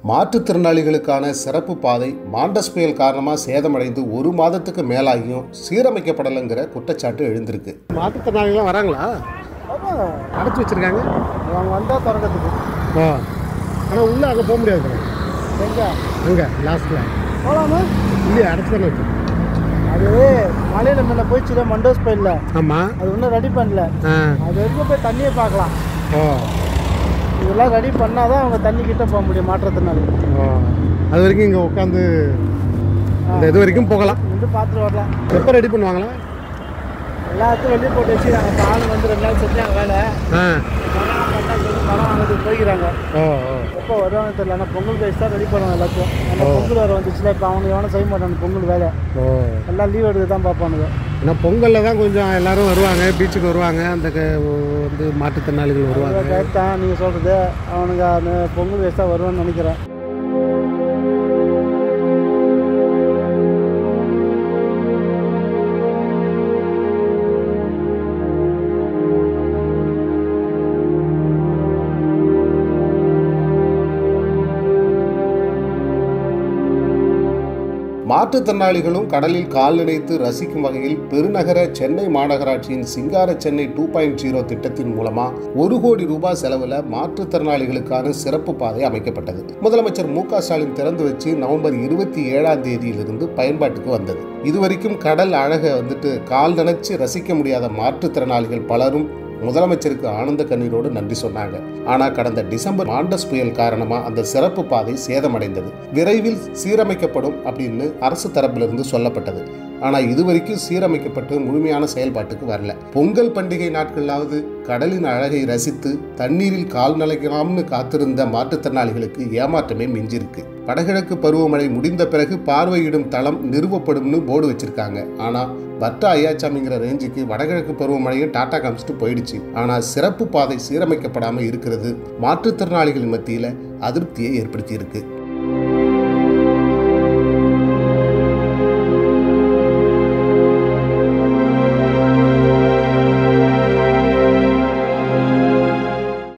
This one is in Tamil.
மாற்றுத்திறனாளிகளுக்கான சிறப்பு பாதை மாண்டஸ் புயல் காரணமாக சேதமடைந்து ஒரு மாதத்துக்கு மேலாகியும் சீரமைக்கப்படலைங்கிற குற்றச்சாட்டு எழுந்திருக்கு மாற்றுத்திறனாளிகளாம் வராங்களா அடைச்சி வச்சிருக்காங்க அவங்க வந்தால் திறக்கிறதுக்கு ஓ ஆனால் உள்ளே அங்கே போக முடியாது எங்கே அங்கே லாஸ்ட்டில் போகலாமா இல்லையே அடைச்சி தானே வச்சு அது மலையில மேலே போயிடுச்சுல மண்டோஸ் போயிடல ஆமாம் அது இன்னும் ரெடி பண்ணல ஆ அது வரைக்கும் போய் தண்ணியை பார்க்கலாம் ஓ இதெல்லாம் ரெடி பண்ணால் தான் அவங்க தண்ணி கிட்ட போக முடியும் மாற்றத்தினால ஓ அது வரைக்கும் இங்கே உட்காந்து இந்த இது வரைக்கும் போகலாம் வந்து பார்த்துட்டு வரலாம் எப்போ ரெடி பண்ணுவாங்களா எல்லாத்தையும் வெளியே போட்டு வச்சுக்கிறாங்க இப்போ ஆள் வந்து ரெண்டு நாள் செஞ்சாங்க வேலை ஆ மரம் சொல்லி மரம் வாங்கிறதுக்கு போய்க்கிறாங்க ஓ ஓ எப்போ வருவாங்க தெரியல ஆனால் பொங்கல் பேசி தான் ரெடி பண்ணுவாங்க எல்லாத்தையும் அந்த பொங்கல் வேறு வந்துச்சுல இப்போ அவனுக்கு எவனும் செய்ய மாட்டாங்க பொங்கல் வேலை ஓ எல்லாம் லீவ் எடுக்க தான் பார்ப்பானுங்க ஏன்னா பொங்கலில் தான் கொஞ்சம் எல்லாரும் வருவாங்க பீச்சுக்கு வருவாங்க அந்த க- வந்து மாற்றுத்திறனாளிகள் வருவாங்க கரெக்ட் தான் நீங்கள் சொல்கிறது அவனுங்க அந்த பொங்கல் வேஸ்ட் தான் வருவான்னு நினைக்கிறேன் மாற்றுத்திறனாளிகளும் கடலில் கால் நினைத்து ரசிக்கும் வகையில் பெருநகர சென்னை மாநகராட்சியின் சிங்கார சென்னை டூ பாயிண்ட் ஜீரோ திட்டத்தின் மூலமா ஒரு கோடி ரூபாய் செலவுல மாற்றுத்திறனாளிகளுக்கான சிறப்பு பாதை அமைக்கப்பட்டது முதலமைச்சர் மு க ஸ்டாலின் திறந்து வச்சு நவம்பர் இருபத்தி ஏழாம் தேதியிலிருந்து பயன்பாட்டுக்கு வந்தது இதுவரைக்கும் கடல் அழகை வந்துட்டு கால் நினைச்சு ரசிக்க முடியாத மாற்றுத்திறனாளிகள் பலரும் முதலமைச்சருக்கு ஆனந்த கண்ணீரோடு நன்றி சொன்னாங்க ஆனா கடந்த டிசம்பர் மாண்டஸ் புயல் காரணமா அந்த சிறப்பு பாதை சேதமடைந்தது விரைவில் சீரமைக்கப்படும் அப்படின்னு அரசு தரப்பிலிருந்து சொல்லப்பட்டது ஆனா இதுவரைக்கும் சீரமைக்கப்பட்டு முழுமையான செயல்பாட்டுக்கு வரல பொங்கல் பண்டிகை நாட்களாவது கடலின் அழகை ரசித்து தண்ணீரில் கால் நலைக்கலாம்னு காத்திருந்த மாற்றுத்திறனாளிகளுக்கு ஏமாற்றமே மிஞ்சிருக்கு வடகிழக்கு பருவமழை முடிந்த பிறகு பார்வையிடும் தளம் நிறுவப்படும்னு போர்டு வச்சிருக்காங்க ஆனா வட்ட ஐயாச்சாமிங்கிற ரேஞ்சுக்கு வடகிழக்கு பருவமழையும் டாட்டா காமிச்சிட்டு போயிடுச்சு ஆனா சிறப்பு பாதை சீரமைக்கப்படாம இருக்கிறது மாற்றுத்திறனாளிகள் மத்தியில அதிருப்தியை ஏற்படுத்தி இருக்கு